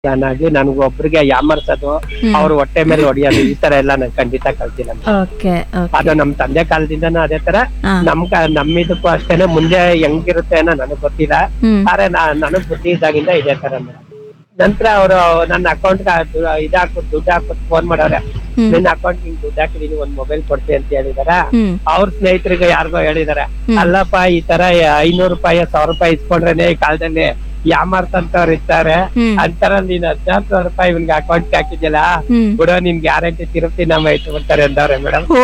ನಾನಾಗಿ ನನ್ಗೊಬ್ರಿಗೆ ಯಾಮರ್ಸೋದು ಅವ್ರ ಹೊಟ್ಟೆ ಮೇಲೆ ಹೊಡಿಯೋದು ಈ ತರ ಎಲ್ಲ ನಾನು ಖಂಡಿತ ಕಲ್ತಿಲ್ಲ ಓಕೆ ಓಕೆ ಅದು ನಮ್ ತಂದೆ ಕಾಲದಿಂದನೂ ಅದೇ ತರ ಹಾ ನಮ್ ಕ- ನಮ್ಮಿದಕ್ಕೂ ಅಷ್ಟೇನೆ ಮುಂದೆ ಹೆಂಗಿರುತ್ತೆ ಅನ್ನೋ ನನಗ್ ಗೊತ್ತಿಲ್ಲ ಹ್ಮ್ ಆದ್ರೆ ನಾ ನನಗ್ ಬುದ್ಧಿ ಇದ್ದಾಗಿಂದ ಇದೇ ತರ ಮೇಡಮ್ ನಂತರ ಅವರು ನನ್ನ ಅಕೌಂಟ್ ಇದಾಕ್ಬಿಟ್ಟು ದುಡ್ಡು ಹಾಕ್ಬಿಟ್ಟು ಫೋನ್ ಮಾಡವ್ರೆ ಹ್ಮ್. ನಿನ್ನ ಅಕೌಂಟ್ ನಿಂಗ್ ದುಡ್ಡು ಹಾಕಿದೀನಿ ಒಂದ್ ಮೊಬೈಲ್ ಕೊಡ್ತೀನಿ ಅಂತ ಹೇಳಿದಾರ ಹ್ಮ್ ಅವ್ರ ಸ್ನೇಹಿತರಿಗೆ ಯಾರಿಗೋ ಹೇಳಿದಾರೆ ಹ್ಮ್. ಅಲ್ಲಪ್ಪ ಈ ತರ ಐನೂರು ರೂಪಾಯಿ ಸಾವಿರ ರೂಪಾಯಿ ಇಸ್ಕೊಂಡ್ರೇನೆ ಈ ಕಾಲದಲ್ಲಿ ಯಾಮಾರ್ತಂತವ್ರು ಇರ್ತಾರೆ ಹ್ಮ್ ಅಂತಾರ ನೀನ್ ಹದಿನಾರು ಸಾವಿರ ರೂಪಾಯಿ ಇವ್ನಿಗೆ ಅಕೌಂಟ್ ಹಾಕಿದ್ಯಲ್ಲ ಹ್ಮ್ ಬಿಡೋ ನಿನ್ ಗ್ಯಾರಂಟಿ ತಿರುಪತಿ ನಮ್ಮ ಇಟ್ಬಿಡ್ತಾರೆ ಅಂದವ್ರೆ ಮೇಡಮ್ ಓ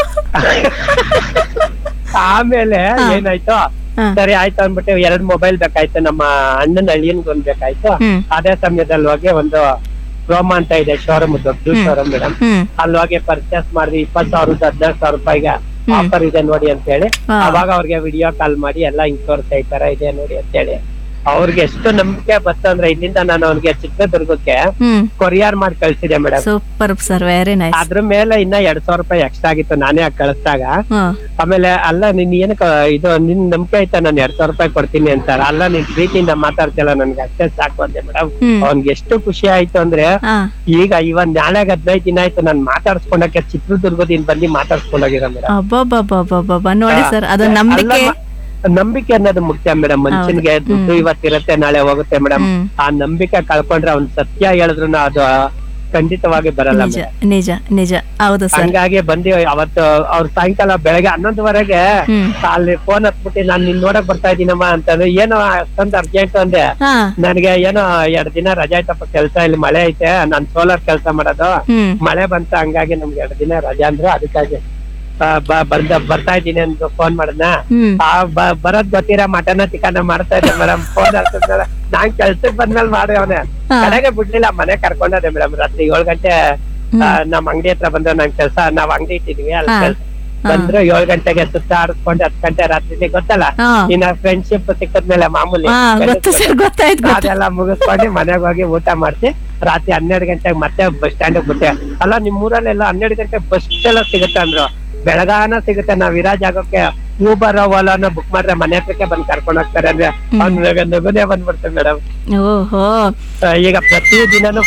ಆಮೇಲೆ ಹಾ. ಏನಾಯ್ತು ಹಾ. ಸರಿ ಆಯ್ತು ಅಂದ್ಬಿಟ್ಟು ಎರಡ್ ಮೊಬೈಲ್ ಬೇಕಾಯ್ತು ನಮ್ಮ ಅಣ್ಣನ ಅಳಿಯನ್ಗ್ ಒಂದ್ ಬೇಕಾಯ್ತು ಹ್ಮ್ ಅದೇ ಸಮಯದಲ್ಲಿ ಹೋಗಿ ಒಂದು ರೋಮ ಅಂತ ಇದೆ ಶೋರೂಮ್ ದೊಡ್ಡ ಹ್ಮ್. ಶೋರೂಮ್ ಮೇಡಮ್ ಹ್ಮ್ ಅಲ್ಲಿ ಹೋಗಿ ಪರ್ಚೇಸ್ ಮಾಡಿದ್ವಿ ಇಪ್ಪತ್ ಸಾವಿರದ ಹದಿನಾರು ಸಾವಿರ ರೂಪಾಯಿಗೆ ಹ್ಮ್. ಆಫರ್ ಇದೆ ನೋಡಿ ಅಂತ ಹೇಳಿ ಹಾ. ಅವಾಗ ಅವ್ರಿಗೆ ವಿಡಿಯೋ ಕಾಲ್ ಮಾಡಿ ಎಲ್ಲ ಹಿಂಗ್ ತೋರಿಸ್ತಾ ಈ ತರ ಇದೆ ನೋಡಿ ಅಂತ ಹೇಳಿ ಅವ್ರಿಗೆ ಎಷ್ಟು ನಂಬಿಕೆ ಬತ್ತು ಅಂದ್ರೆ ಇಲ್ಲಿಂದ ನಾನು ಅವ್ರಿಗೆ ಚಿತ್ರದುರ್ಗಕ್ಕೆ ಹ್ಮ್ ಕೊರಿಯರ್ ಮಾಡಿ ಕಳ್ಸಿದೆ madam super sir very nice ಅದ್ರ ಮೇಲೆ ಇನ್ನ ಎರಡ್ ಸಾವಿರ ರೂಪಾಯಿ ಎಕ್ಸ್ಟ್ರಾ ಆಗಿತ್ತು ನಾನೇ ಆಗ್ ಕಳಿಸ್ದಾಗ ಹ್ಮ್ ಆಮೇಲೆ ಅಲ್ಲ ನೀನ್ ಏನಕ್ಕ ಇದು ನಿನ್ ನಂಬಿಕೆ ಆಯ್ತಾ ನಾನು ಎರಡ್ ಸಾವಿರ ರೂಪಾಯಿ ಕೊಡ್ತೀನಿ ಅಂತಾರ ಅಲ್ಲ ನೀನ್ ಪ್ರೀತಿಯಿಂದ ಮಾತಾಡ್ತಿಲ್ಲ ನನ್ಗೆ ಅಷ್ಟೇ ಸಾಕು ಅಂದೆ ಮೇಡಮ್ ಹ್ಮ್ ಅವ್ನ್ಗೆ ಎಷ್ಟು ಖುಷಿ ಆಯ್ತು ಅಂದ್ರೆ ಹಾ ಈಗ ಇವನ್ ನಾಳೆಗ್ ಹದಿನೈದು ದಿನ ಆಯ್ತು ನಾನ್ ಮಾತಾಡ್ಸ್ಕೊಂಡಕ್ಕೆ ಚಿತ್ರದುರ್ಗದಿಂದ ಬಂದು ಮಾತಾಡ್ಸ್ಕೊಂಡೋಗಿರೋ ಮೇಡಮ್ ಅಬ್ಬಬ್ಬಬ್ಬಬ್ಬಬ್ಬ ನೋಡಿ ಸರ್ ಅದು ನಂಬಿಕೆ ನಂಬಿಕೆ ಅನ್ನೋದು ಮುಖ್ಯ ಮೇಡಮ್ ಮನುಷ್ಯನ್ಗೆ ಹೌದು. ದುಡ್ಡು ಹ್ಮ್. ಇವತ್ತಿರತ್ತೆ ನಾಳೆ ಹೋಗುತ್ತೆ ಮೇಡಮ್ ಹ್ಮ್ ಆ ನಂಬಿಕೆ ಕಳ್ಕೊಂಡ್ರೆ ಅವ್ನ್ ಸತ್ಯ ಹೇಳಿದ್ರು ಅದು ಖಂಡಿತವಾಗಿ ಬರಲ್ಲ ನಿಜ madam. ನಿಜ ನಿಜ ಹೌದು ಸರ್ ಹಂಗಾಗಿ ಬಂದಿ ಅವತ್ತು ಅವ್ರ ಸಾಯಂಕಾಲ ಬೆಳಗ್ಗೆ ಹನ್ನೊಂದುವರೆಗೆ ಹ್ಮ್ ಅಲ್ಲಿ ಫೋನ್ ಹತ್ಬಿಟ್ಟು ನಾನ್ ನಿನ್ ನೋಡಕ್ ಬರ್ತಾ ಇದೀನಮ್ಮ ಅಂತಂದ್ರೆ ಏನೋ ಅಷ್ಟೊಂದು ಅರ್ಜೆಂಟ್ ಅಂದೆ ಹಾ ನನಗೆ ಏನೋ ಎರಡ್ ದಿನ ರಜೆ ಆಯ್ತಪ್ಪ ಕೆಲ್ಸ ಇಲ್ಲಿ ಮಳೆ ಐತೆ ನಾನ್ ಸೋಲಾರ್ ಕೆಲಸ ಮಾಡೋದು ಹ್ಮ್ ಮಳೆ ಬಂತ ಹಂಗಾಗಿ ನಮ್ಗೆ ಎರಡ್ ದಿನ ರಜೆ ಅಂದ್ರೆ ಅದಕ್ಕಾಗಿ ಆ, ಬ- ಬಂದ ಬರ್ತಾ ಇದ್ದೀನಿ ಅಂತ ಫೋನ್ ಮಾಡದ್ನ ಹ್ಮ್ ಆ ಬ- ಬರೋದ್ ಗೊತ್ತಿರ ಮಟನ ಚಿಕನ್ ಮಾಡ್ತಾ ಇದ್ದೆ ಮೇಡಮ್ ಫೋನ್ ಹಚ್ಚಿದ್ಮೇಲೆ ನಾನ್ ಕೆಲ್ಸಕ್ ಬಂದ್ಮೇಲೆ ಮಾಡಿ ಅವನೇ ಹಾ. ಕಡೆಗೆ ಬಿಡ್ಲಿಲ್ಲ ಮನೆ ಕರ್ಕೊಂಡದೆ ಮೇಡಮ್ ರಾತ್ರಿ ಏಳ್ ಗಂಟೆ ಆ, ನಮ್ ಅಂಗಡಿ ಹತ್ರ ಬಂದ್ರೆ ನನ್ ಕೆಲ್ಸ ನಾವ್ ಅಂಗಡಿ ಇಟ್ಟಿದೀವಿ ಅಲ್ಲಿ ಹಾ. ಕೆಲ್ಸ ಬಂದ್ರು ಏಳ್ ಗಂಟೆಗೆ ಸುತ್ತಾಡಿಸ್ಕೊಂಡು ಹತ್ ಗಂಟೆ ರಾತ್ರಿ ಗೊತ್ತಲ್ಲ ಹಾ ಇನ್ನ ಫ್ರೆಂಡ್ಶಿಪ್ ಸಿಕ್ಕದ್ಮೇಲೆ ಮಾಮೂಲಿ ಹಾ ಗೊತ್ತು ಸರ್ ಗೊತ್ತಾಯ್ತು ಗೊತ್ತು ಅದೆಲ್ಲ ಮುಗಿಸ್ಕೊಂಡು ಮನೆಗೆ ಹೋಗಿ ಊಟ ಮಾಡ್ಸಿ ರಾತ್ರಿ ಹನ್ನೆರಡು ಗಂಟೆಗೆ ಮತ್ತೆ ಬಸ್ ಸ್ಟ್ಯಾಂಡ್ ಬಿಟ್ಟೆ ಅಲ್ಲ ನಿಮ್ ಊರಲ್ಲೆಲ್ಲ ಹನ್ನೆರಡು ಗಂಟೆ ಬಸ್ ಎಲ್ಲ ಸಿಗುತ್ತೆ ಅಂದ್ರು ಬೆಳಗಾನ ಸಿಗುತ್ತೆ ನಾವ್ ಇರೋ ಜಾಗಕ್ಕೆ ಊಬರ್ ಓಲಾನ ಬುಕ್ ಮಾಡಿದ್ರೆ ಮನೆ ಹತ್ರಕ್ಕೆ ಬಂದ್ ಕರ್ಕೊಂಡ್ ಹೋಗ್ತಾರೆ ಅಂದ್ರೆ ಅವ್ನ ನಗುನೇ ಬಂದ್ಬಿಡ್ತಾರೆ ಮೇಡಮ್ ಓಹೋ ಈಗ ಪ್ರತಿ ದಿನನು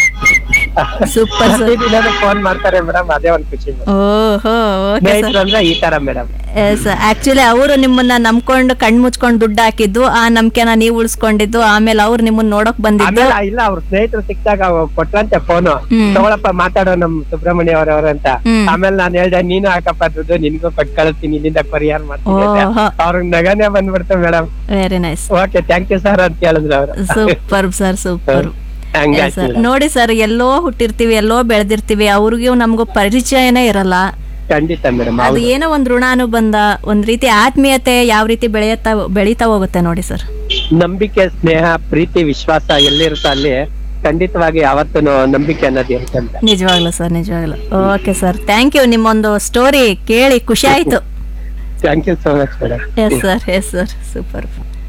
ಸೂಪರ್ ಸರ್ ಪ್ರತಿ ದಿನನು ಫೋನ್ ಮಾಡ್ತಾರೆ ಮೇಡಮ್ ಅದೇ ಒಂದ್ ಖುಷಿ madam. ಓಹೋ ಓಕೆ ಸರ್ ಸ್ನೇಹಿತರು ಅಂದ್ರೆ ಈ ತರ ಮೇಡಮ್ ಎಸ್ ಆಕ್ಚುಲಿ ಅವರು ನಿಮ್ಮನ್ನ ನಂಬ್ಕೊಂಡು ಕಣ್ ಮುಚ್ಕೊಂಡು ದುಡ್ಡು ಹಾಕಿದ್ದು ಆ ನಂಬಿಕೆನ ನೀವು ಉಳಿಸ್ಕೊಂಡಿದ್ದು ಆಮೇಲೆ ಅವ್ರು ನಿಮ್ಮನ್ನ ನೋಡಕ್ ಬಂದಿದ್ದು ಆಮೇಲೆ ಇಲ್ಲ ಅವ್ರ ಸ್ನೇಹಿತರು ಸಿಕ್ಕಾಗ ಕೊಟ್ರಂತೆ ಫೋನು ಹ್ಮ್. ತಗೊಳಪ್ಪ ಮಾತಾಡೋ ನಮ್ ಸುಬ್ರಹ್ಮಣ್ಯ ಅವರವ್ರ ಅಂತ ಹ್ಮ್. ಆಮೇಲೆ ನಾನ್ ಹೇಳ್ದೆ ನೀನು ಹಾಕಪ್ಪ ದುಡ್ಡು ನಿನ್ಗೂ ಕೊಟ್ಟು ಕಳಿಸ್ತೀನಿ ಇಲ್ಲಿಂದ ಪರಿಹಾರ ಮಾಡ್ತೀನಿ ಅಂತ. ಓಹೋ ಅವ್ರಿಗೆ ನಗನೇ ಬಂದ್ಬಿಡ್ತು madam very nice okay thank you sir ಅಂತ ಹೇಳಿದ್ರು ಅವ್ರು ಸೂಪರ್ ಸರ್ ಸೂಪರ್ ಹಂಗಾಯ್ತು ಸರ್ madam. ನೋಡಿ ಸರ್ ಎಲ್ಲೋ ಹುಟ್ಟಿರ್ತೀವಿ ಎಲ್ಲೋ ಬೆಳೆದಿರ್ತೀವಿ ಅವ್ರಿಗೂ ನಮಗೂ ಪರಿಚಯನೇ ಇರಲ್ಲ ಖಂಡಿತ ಮೇಡಮ್ ಅದು ಏನೋ ಒಂದ್ ಋಣಾನುಬಂಧ ಒಂದ್ ರೀತಿ ಆತ್ಮೀಯತೆ ಯಾವ ರೀತಿ ಬೆಳೆಯತ್ತಾ ಬೆಳೀತಾ ಹೋಗುತ್ತೆ ನೋಡಿ ಸರ್ ನಂಬಿಕೆ ಸ್ನೇಹ ಪ್ರೀತಿ ವಿಶ್ವಾಸ ಎಲ್ಲಿರುತ್ತೋ ಅಲ್ಲಿ ಖಂಡಿತವಾಗಿ ಯಾವತ್ತೂ ನಂಬಿಕೆ ಅನ್ನೋದು ಇರುತ್ತೆ ಅಂತ ನಿಜವಾಗ್ಲು ಸರ್ ನಿಜವಾಗ್ಲು ಓಕೆ ಸರ್ ಥ್ಯಾಂಕ್ ಯು ನಿಮ್ಮೊಂದು ಸ್ಟೋರಿ ಕೇಳಿ ಖುಷಿ ಆಯ್ತು thank you so much madam yes sir yes sir super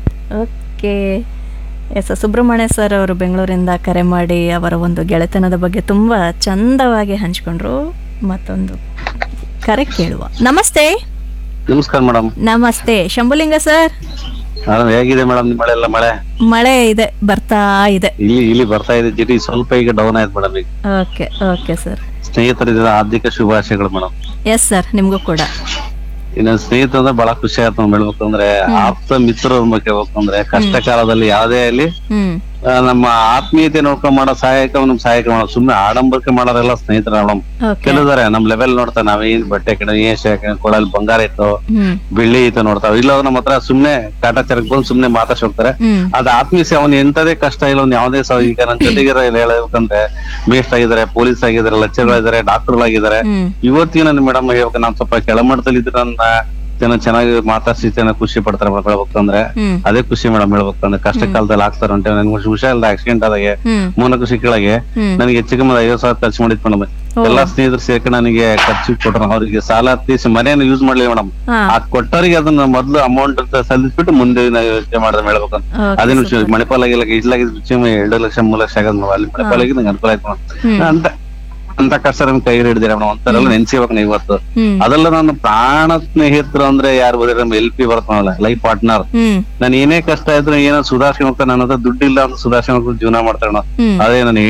okay yes sir Subrahmanya sir ಅವರು ಬೆಂಗಳೂರಿಂದ ಕರೆ ಮಾಡಿ ಅವರ ಒಂದು ಗೆಳೆತನದ ಬಗ್ಗೆ ತುಂಬ ಚಂದವಾಗಿ ಹಂಚ್ಕೊಂಡ್ರು ಮತ್ತೊಂದು ಕರೆ ಕೇಳುವ ನಮಸ್ತೆ ನಮಸ್ಕಾರ ಮೇಡಮ್ ನಮಸ್ತೆ ಶಂಭುಲಿಂಗ ಸರ್ ಮೇಡಮ್ ಹೇಗಿದೆ ಮೇಡಮ್ ನಿಮ್ಮ ಮಳೆ ಎಲ್ಲ ಮಳೆ ಮಳೆ ಇದೆ ಬರ್ತಾ ಇದೆ ಇಲ್ಲಿ ಇಲ್ಲಿ ಬರ್ತಾ ಇದೆ ಜಿಟಿ ಸ್ವಲ್ಪ ಈಗ ಡೌನ್ ಆಯ್ತು ಮೇಡಮ್ ಈಗ ಓಕೆ ಓಕೆ ಸರ್ ಸ್ನೇಹಿತರಿದ ಹಾರ್ದಿಕ ಶುಭಾಶಯಗಳು ಮೇಡಮ್ ಎಸ್ ಸರ್ ನಿಮಗೂ ಕೂಡ ಇನ್ನು ಸ್ನೇಹಿತರು ಅಂದ್ರೆ ಬಹಳ ಖುಷಿ ಆಯ್ತು ಹೇಳ್ಬೇಕಂದ್ರೆ ಆಪ್ತ ಮಿತ್ರರ ಬಗ್ಗೆ ಹೇಳ್ಬೇಕಂದ್ರೆ ಕಷ್ಟ ಕಾಲದಲ್ಲಿ ಯಾವ್ದೇ ಅಲ್ಲಿ ಹ್ಮ್ ಆ, ನಮ್ಮ ಆತ್ಮೀಯತೆ ನೋಡ್ಕೊಂಡ್ ಮಾಡೋ ಸಹಾಯಕ ನಮ್ ಸಹಾಯಕ ಮಾಡೋ ಸುಮ್ನೆ ಆಡಂಬರಕ್ಕೆ ಮಾಡೋರೆಲ್ಲ ಸ್ನೇಹಿತರ ಮೇಡಮ್ ಓಕೆ ಕೆಲದಾರೆ ನಮ್ ಲೆವೆಲ್ ನೋಡ್ತಾ ನಾವ್ ಏನ್ ಬಟ್ಟೆ ಕಡೆ ಏನ್ ಶಾಖ ಕೊಡಲ್ಲಿ ಬಂಗಾರ ಇತ್ತು ಹ್ಮ್ ಬೆಳ್ಳಿ ಇತ್ತು ನೋಡ್ತಾವ ಇಲ್ಲ ನಮ್ಮ ಹತ್ರ ಸುಮ್ನೆ ಕಾಟಾಚಾರಕ್ಕೆ ಬಂದು ಸುಮ್ನೆ ಮಾತಾಡ್ಸಿ ಹೋಗ್ತಾರೆ ಹ್ಮ್ ಅದ್ ಆತ್ಮೀಯ ಅವನ್ ಎಂತದೇ ಕಷ್ಟ ಇಲ್ಲ ಅವ್ನು ಯಾವ್ದೇ ಸ ಈಗ ನನ್ ಜೊತೆಗೆ ಹೇಳ್ಬೇಕಂದ್ರೆ ಮೇಸ್ಟ್ ಆಗಿದ್ದಾರೆ ಪೊಲೀಸ್ ಆಗಿದ್ದಾರೆ ಲೆಕ್ಚರ್ಗಳಿದ್ದಾರೆ ಡಾಕ್ಟರ್ಗಳಾಗಿದ್ದಾರೆ ಹ್ಮ್ ಇವತ್ತಿಗೆ ನನ್ನ ಮೇಡಮ್ ಹೇಳ್ಬೇಕು ನಾನ್ ಸ್ವಲ್ಪ ಕೆಳಮಟ್ಟದಲ್ಲಿ ಇದ್ರೆ ನನ್ನ ಜನ ಚೆನ್ನಾಗಿ ಮಾತಾಡ್ಸಿ ಚೆನ್ನಾಗಿ ಖುಷಿ ಪಡ್ತಾರೆ ಮೇಡಮ್ ಹೇಳ್ಬೇಕಂದ್ರೆ ಹ್ಮ್ ಅದೇ ಖುಷಿ ಮೇಡಮ್ ಹೇಳ್ಬೇಕಂದ್ರೆ ಕಷ್ಟ ಕಾಲದಲ್ಲಿ ಆಗ್ತಾರೆ ಅಂತ ನನ್ಗೆ ಹುಷಾರಿಲ್ಲ ಆಕ್ಸಿಡೆಂಟ್ ಆದಾಗೆ ಹ್ಮ್ ಮೂಲ ಸಿಕ್ಕಳಗೆ ಹ್ಮ್ ನನಗೆ ಹೆಚ್ಚು ಕಮ್ಮಿ ಐವತ್ತು ಸಾವಿರ ಖರ್ಚು ಮಾಡಿದ್ ಮೇಡಮ್ ಓ. ಎಲ್ಲಾ ಸ್ನೇಹಿತರು ಸೇರ್ಕೊಂಡು ನನಗೆ ಖರ್ಚು ಕೊಟ್ರು ಅವರಿಗೆ ಸಾಲ ತೀರಿಸಿ ಮನೆಯನ್ನು ಯೂಸ್ ಮಾಡ್ಲಿಲ್ಲ ಮೇಡಮ್ ಹಾ ಆ ಕೊಟ್ಟವರಿಗೆ ಅದನ್ನ ಮೊದ್ಲು ಅಮೌಂಟ್ ಸಲ್ಲಿಸ್ಬಿಟ್ಟು ಮುಂದೆ ನಾವು ಯೋಚನೆ ಮಾಡಿದ್ರೆ ಹೇಳ್ಬೇಕಂತ Okay, ಅದೇನು super. ಮಣಿಪಾಲಾಗಿಲ್ಲ ಇಡ್ಲಾಗಿ ಎರಡು ಲಕ್ಷ ಮೂರು ಲಕ್ಷ ಆಗದ್ ನಾವು ಅಲ್ಲಿ ಮಣಿಪಾಲಾಗಿ ನಂಗೆ ಅನುಕೂಲ ಆಯ್ತು ಹ್ಮ್. ಮೇಡಮ್ ಅಂತ ಅಂತ ಕಷ್ಟ ನಮ್ಗೆ ಕೈ ಹಿಡಿದಿರ ಮೇಡಮ್ ಒಂಥರ ನೆನ್ಸಿಬೇಕು ನೀವು ಇವತ್ತು ಹ್ಮ್ ಅದೆಲ್ಲ ನನ್ನ ಪ್ರಾಣ ಸ್ನೇಹಿತರು ಅಂದ್ರೆ ಯಾರು ಬಂದ್ರೆ ನಮ್ ಎಲ್ ಪಿ ಬರ್ತಾನಲ್ಲ ಲೈಫ್ ಪಾರ್ಟ್ನರ್ ಹ್ಮ್ ನಾನು ಏನೇ ಕಷ್ಟ ಇದ್ರೆ ಏನೋ ಸುಧಾರಿಸ್ಕೊಂಡು ಹೋಗ್ತಾನೆ ನನ್ನ ಹತ್ರ ದುಡ್ಡು ಇಲ್ಲ ಅಂತ ಸುಧಾರಿಸ್ಕೊಂಡು ಜೀವನ ಮಾಡ್ತಾನೆ ಹ್ಮ್ ಅದೇ ನಾನು